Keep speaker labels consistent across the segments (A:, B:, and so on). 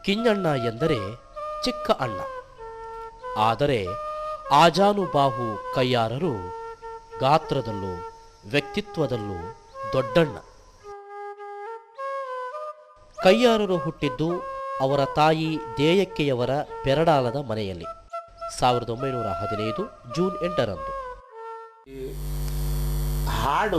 A: ಕಿಂಜಣ್ಣ ಎಂದರೆ ಚಿಕ್ಕ ಅಣ್ಣ ಆದರೆ ಆಜಾನುಬಾಹು ಕೈಯಾರರು ಗಾತ್ರದಲ್ಲೂ ವ್ಯಕ್ತಿತ್ವದಲ್ಲೂ ದೊಡ್ಡಣ್ಣ ಕೈಯಾರರು ಹುಟ್ಟಿದ್ದು ಅವರ ತಾಯಿ ದೇಯಕ್ಕೆಯವರ ಪೆರಡಾಲದ ಮನೆಯಲ್ಲಿ ಸಾವಿರದ ಒಂಬೈನೂರ ಹದಿನೈದು ಜೂನ್ ಎಂಟರಂದು
B: ಹಾಡು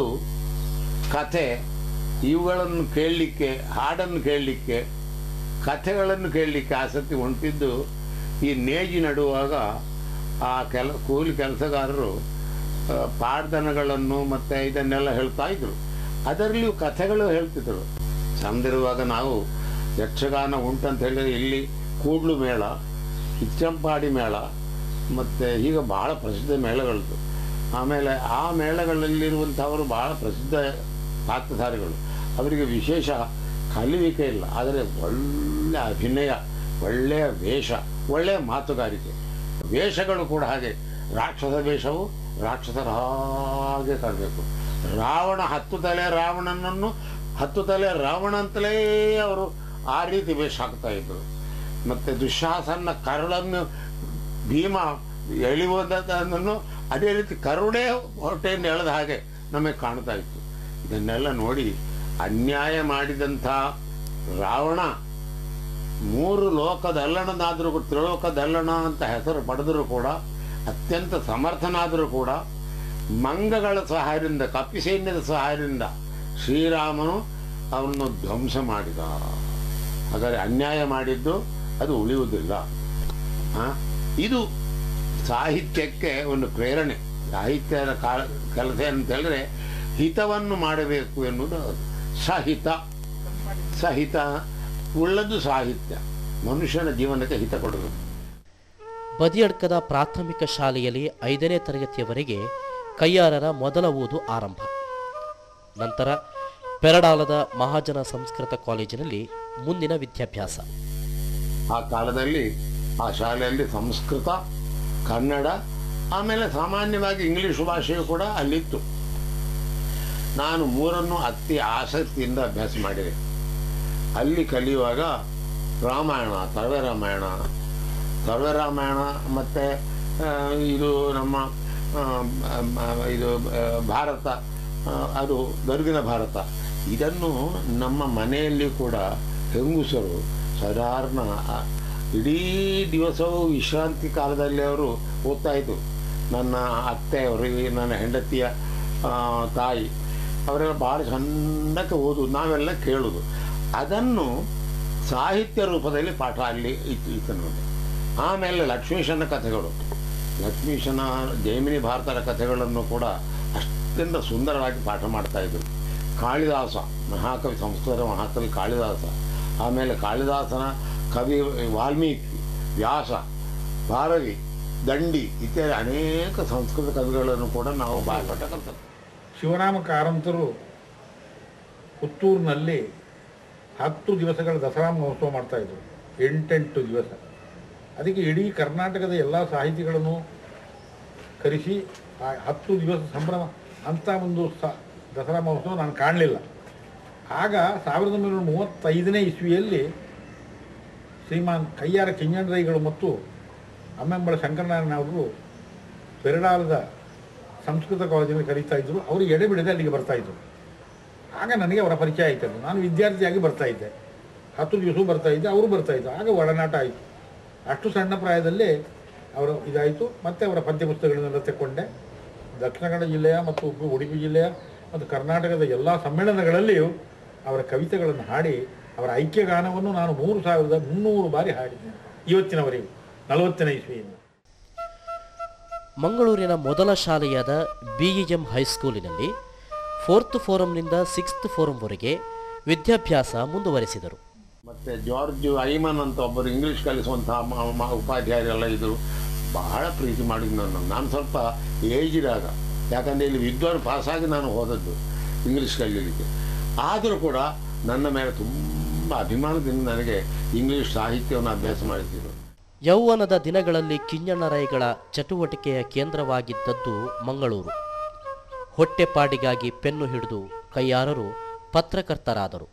B: ಕಥೆ ಇವುಗಳನ್ನು ಕೇಳಲಿಕ್ಕೆ ಹಾಡನ್ನು ಕೇಳಲಿಕ್ಕೆ ಕಥೆಗಳನ್ನು ಕೇಳಲಿಕ್ಕೆ ಆಸಕ್ತಿ ಹೊಂಟಿದ್ದು ಈ ನೇಜಿ ನಡುವಾಗ ಆ ಕೆಲ ಕೂಲಿ ಕೆಲಸಗಾರರು ಆ, ಪಾಡ್ದನಗಳನ್ನು ಮತ್ತು ಇದನ್ನೆಲ್ಲ ಹೇಳ್ತಾ ಇದ್ರು ಅದರಲ್ಲಿಯೂ ಕಥೆಗಳು ಹೇಳ್ತಿದ್ರು ಚಂದಿರುವಾಗ ನಾವು ಯಕ್ಷಗಾನ ಉಂಟಂತ ಹೇಳಿದ್ರೆ ಇಲ್ಲಿ ಕೂಡ್ಲು ಮೇಳ ಕಿಚ್ಚಂಪಾಡಿ ಮೇಳ ಮತ್ತು ಹೀಗೆ ಬಹಳ ಪ್ರಸಿದ್ಧ ಮೇಳಗಳದ್ದು ಆಮೇಲೆ ಆ ಮೇಳಗಳಲ್ಲಿರುವಂಥವರು ಬಹಳ ಪ್ರಸಿದ್ಧ ಪಾತ್ರಧಾರಿಗಳು ಅವರಿಗೆ ವಿಶೇಷ ಕಲಿವಿಕೆ ಇಲ್ಲ ಆದರೆ ಒಳ್ಳೆಯ ಅಭಿನಯ ಒಳ್ಳೆಯ ವೇಷ ಒಳ್ಳೆಯ ಮಾತುಗಾರಿಕೆ ವೇಷಗಳು ಕೂಡ ಹಾಗೆ ರಾಕ್ಷಸ ವೇಷವು ರಾಕ್ಷಸರ ಹಾಗೆ ಕಾಣಬೇಕು ರಾವಣ ಹತ್ತು ತಲೆ ರಾವಣನನ್ನು ಹತ್ತು ತಲೆ ರಾವಣ ಅಂತಲೇ ಅವರು ಆ ರೀತಿ ವೇಷ ಹಾಕ್ತಾ ಇದ್ರು ಮತ್ತು ದುಶ್ಯಾಸನ ಕರುಳನ್ನು ಭೀಮ ಎಳೆಯುವುದನ್ನು ಅದೇ ರೀತಿ ಕರುಣೆ ಹೊಟ್ಟೆಯನ್ನು ಎಳೆದ ಹಾಗೆ ನಮಗೆ ಕಾಣ್ತಾ ಇತ್ತು ಇದನ್ನೆಲ್ಲ ನೋಡಿ ಅನ್ಯಾಯ ಮಾಡಿದಂಥ ರಾವಣ ಮೂರು ಲೋಕದಲ್ಲಣನಾದರೂ ಕೂಡ ತ್ರಿಲೋಕದಲ್ಲಣ ಅಂತ ಹೆಸರು ಪಡೆದರೂ ಕೂಡ ಅತ್ಯಂತ ಸಮರ್ಥನಾದರೂ ಕೂಡ ಮಂಗಗಳ ಸಹಾಯದಿಂದ ಕಪಿ ಸೈನ್ಯದ ಸಹಾಯದಿಂದ ಶ್ರೀರಾಮನು ಅವನನ್ನು ಧ್ವಂಸ ಮಾಡಿದ ಹಾಗಾದರೆ ಅನ್ಯಾಯ ಮಾಡಿದ್ದು ಅದು ಉಳಿಯುವುದಿಲ್ಲ ಆ? ಇದು ಸಾಹಿತ್ಯಕ್ಕೆ ಒಂದು ಪ್ರೇರಣೆ ಸಾಹಿತ್ಯದ ಕಾಲ ಕೆಲಸ ಅಂತ ಹೇಳಿದ್ರೆ ಹಿತವನ್ನು ಮಾಡಬೇಕು ಎನ್ನುವುದು ಸಹಿತ ಸಹಿತ ಉಳ್ಳದ್ದು ಸಾಹಿತ್ಯ ಮನುಷ್ಯನ ಜೀವನಕ್ಕೆ ಹಿತ ಕೊಡುವುದು
A: ಬದಿಯಡ್ಕದ ಪ್ರಾಥಮಿಕ ಶಾಲೆಯಲ್ಲಿ ಐದನೇ ತರಗತಿಯವರೆಗೆ ಕೈಯಾರರ ಮೊದಲ ಓದು ಆರಂಭ ನಂತರ ಪೆರಡಾಲದ ಮಹಾಜನ ಸಂಸ್ಕೃತ ಕಾಲೇಜಿನಲ್ಲಿ ಮುಂದಿನ ವಿದ್ಯಾಭ್ಯಾಸ
B: ಆ ಕಾಲದಲ್ಲಿ ಆ ಶಾಲೆಯಲ್ಲಿ ಸಂಸ್ಕೃತ ಕನ್ನಡ ಆಮೇಲೆ ಸಾಮಾನ್ಯವಾಗಿ ಇಂಗ್ಲಿಷ್ ಭಾಷೆಯು ಕೂಡ ಅಲ್ಲಿತ್ತು ನಾನು ಮೂರನ್ನು ಅತಿ ಆಸಕ್ತಿಯಿಂದ ಅಭ್ಯಾಸ ಮಾಡಿದೆ ಅಲ್ಲಿ ಕಲಿಯುವಾಗ ರಾಮಾಯಣ ತರವೆ ರಾಮಾಯಣ ತರವೆ ರಾಮಾಯಣ ಮತ್ತು ಇದು ನಮ್ಮ ಆ, ಆ, ಇದು ಆ, ಭಾರತ ಆ, ಅದು ಗರ್ಗಿನ ಭಾರತ ಇದನ್ನು ನಮ್ಮ ಮನೆಯಲ್ಲಿ ಕೂಡ ಹೆಂಗುಸರು ಸಾಧಾರಣ ಆ, ಇಡೀ ದಿವಸವೂ ವಿಶ್ರಾಂತಿ ಕಾಲದಲ್ಲಿ ಅವರು ಓದ್ತಾ ಇದ್ರು ನನ್ನ ಅತ್ತೆಯವರು ನನ್ನ ಹೆಂಡತಿಯ ಆ, ತಾಯಿ ಅವರೆಲ್ಲ ಭಾಳ ಚೆಂದಕ್ಕೆ ಓದು ನಾವೆಲ್ಲ ಕೇಳೋದು ಅದನ್ನು ಸಾಹಿತ್ಯ ರೂಪದಲ್ಲಿ ಪಾಠ ಅಲ್ಲಿ ಇತ್ತು ಇತ್ತು ನೋಡಿ ಆಮೇಲೆ ಲಕ್ಷ್ಮೀಶನ ಕಥೆಗಳು ಲಕ್ಷ್ಮೀಶನ ಜೈಮಿನಿ ಭಾರತದ ಕಥೆಗಳನ್ನು ಕೂಡ ಅತ್ಯಂತ ಸುಂದರವಾಗಿ ಪಾಠ ಮಾಡ್ತಾ ಇದ್ರು ಕಾಳಿದಾಸ ಮಹಾಕವಿ ಸಂಸ್ಕೃತ ಮಹಾಕವಿ ಕಾಳಿದಾಸ ಆಮೇಲೆ ಕಾಳಿದಾಸನ ಕವಿ ವಾಲ್ಮೀಕಿ ವ್ಯಾಸ ಭಾರವಿ ದಂಡಿ ಇತ್ಯಾದಿ ಅನೇಕ ಸಂಸ್ಕೃತ ಕವಿಗಳನ್ನು ಕೂಡ ನಾವು ಬಾಯ್ಪಾಠ ಕಲ್ತದ್ದು
C: ಶಿವರಾಮ ಕಾರಂತರು ಪುತ್ತೂರಿನಲ್ಲಿ ಹತ್ತು ದಿವಸಗಳ ದಸರಾ ಮಹೋತ್ಸವ ಮಾಡ್ತಾಯಿದ್ರು ಎಂಟೆಂಟು ದಿವಸ ಅದಕ್ಕೆ ಇಡೀ ಕರ್ನಾಟಕದ ಎಲ್ಲ ಸಾಹಿತಿಗಳನ್ನು ಕರೆಸಿ ಆ ಹತ್ತು ದಿವಸ ಸಂಭ್ರಮ ಅಂಥ ಒಂದು ಸ ದಸರಾ ಮಹೋತ್ಸವ ನಾನು ಕಾಣಲಿಲ್ಲ ಆಗ ಸಾವಿರದ ಒಂಬೈನೂರ ಮೂವತ್ತೈದನೇ ಇಸ್ವಿಯಲ್ಲಿ ಶ್ರೀಮಾನ್ ಕಯ್ಯಾರ ಕಿಂಜಣ್ಣರೈಗಳು ಮತ್ತು ಅಮ್ಮೆಂಬಳ ಶಂಕರನಾರಾಯಣ ಅವರು ಪೆರಡಾಲದ ಸಂಸ್ಕೃತ ಕಾಲೇಜಿನಲ್ಲಿ ಕಲಿತಾ ಇದ್ದರು ಅವರು ಎಡೆಬಿಡದೆ ಅಲ್ಲಿಗೆ ಬರ್ತಾ ಇದ್ರು ಆಗ ನನಗೆ ಅವರ ಪರಿಚಯ ಆಯ್ತದ್ದು ನಾನು ವಿದ್ಯಾರ್ಥಿಯಾಗಿ ಬರ್ತಾ ಇದ್ದೆ ಹತ್ತು ದಿವಸ ಬರ್ತಾ ಇದ್ದೆ ಅವರು ಬರ್ತಾ ಇದ್ದರು ಆಗ ಒಡನಾಟ ಆಯಿತು ಅಷ್ಟು ಸಣ್ಣ ಪ್ರಾಯದಲ್ಲೇ ಅವರು ಇದಾಯಿತು ಮತ್ತೆ ಅವರ ಪದ್ಯ ಪುಸ್ತಕಗಳನ್ನೆಲ್ಲ ತೆಕ್ಕೊಂಡೆ ದಕ್ಷಿಣ ಕನ್ನಡ ಜಿಲ್ಲೆಯ ಮತ್ತು ಉಡುಪಿ- ಉಡುಪಿ ಜಿಲ್ಲೆಯ ಮತ್ತು ಕರ್ನಾಟಕದ ಎಲ್ಲ ಸಮ್ಮೇಳನಗಳಲ್ಲಿಯೂ ಅವರ ಕವಿತೆಗಳನ್ನು ಹಾಡಿ ಅವರ ಐಕ್ಯ ಗಾನವನ್ನು ನಾನು ಮೂರು ಸಾವಿರದ ಮುನ್ನೂರು ಬಾರಿ ಹಾಡಿದ್ದೇನೆ ಇವತ್ತಿನವರೆಗೂ ನಲವತ್ತನೇ ಇಸ್ವಿಯಿಂದ
A: ಮಂಗಳೂರಿನ ಮೊದಲ ಶಾಲೆಯಾದ ಬಿಇಎಂ ಹೈಸ್ಕೂಲಿನಲ್ಲಿ ಫೋರ್ತ್ ಫೋರಂನಿಂದ ಸಿಕ್ಸ್ತ್ ಫೋರಂವರೆಗೆ ವಿದ್ಯಾಭ್ಯಾಸ ಮುಂದುವರೆಸಿದರು
B: ಮತ್ತು ಜಾರ್ಜ್ ಐಮನ್ ಅಂತ ಒಬ್ಬರು ಇಂಗ್ಲೀಷ್ ಕಲಿಸುವಂತಹ ಮ- ಮ- ಉಪಾಧ್ಯಾಯರೆಲ್ಲ ಇದ್ದರು ಬಹಳ ಪ್ರೀತಿ ಮಾಡಿದ್ದು ನಾನು ನಾನು ಸ್ವಲ್ಪ ಏಜಿದಾಗ ಯಾಕಂದರೆ ಇಲ್ಲಿ ವಿದ್ವಾನ್ ಪಾಸಾಗಿ ನಾನು ಹೋದದ್ದು ಇಂಗ್ಲೀಷ್ ಕಲೀಲಿಕ್ಕೆ ಆದರೂ ಕೂಡ ನನ್ನ ಮೇಲೆ ತುಂಬ ಅಭಿಮಾನದಿಂದ ನನಗೆ ಇಂಗ್ಲೀಷ್ ಸಾಹಿತ್ಯವನ್ನು ಅಭ್ಯಾಸ ಮಾಡಿದ್ದರು
A: ಯೌವನದ ದಿನಗಳಲ್ಲಿ ಕಿಂಜಣ್ಣರೈಗಳ ಚಟುವಟಿಕೆಯ ಕೇಂದ್ರವಾಗಿದ್ದದ್ದು ಮಂಗಳೂರು ಹೊಟ್ಟೆಪಾಡಿಗಾಗಿ ಪೆನ್ನು ಹಿಡಿದು ಕೈಯಾರರು ಪತ್ರಕರ್ತರಾದರು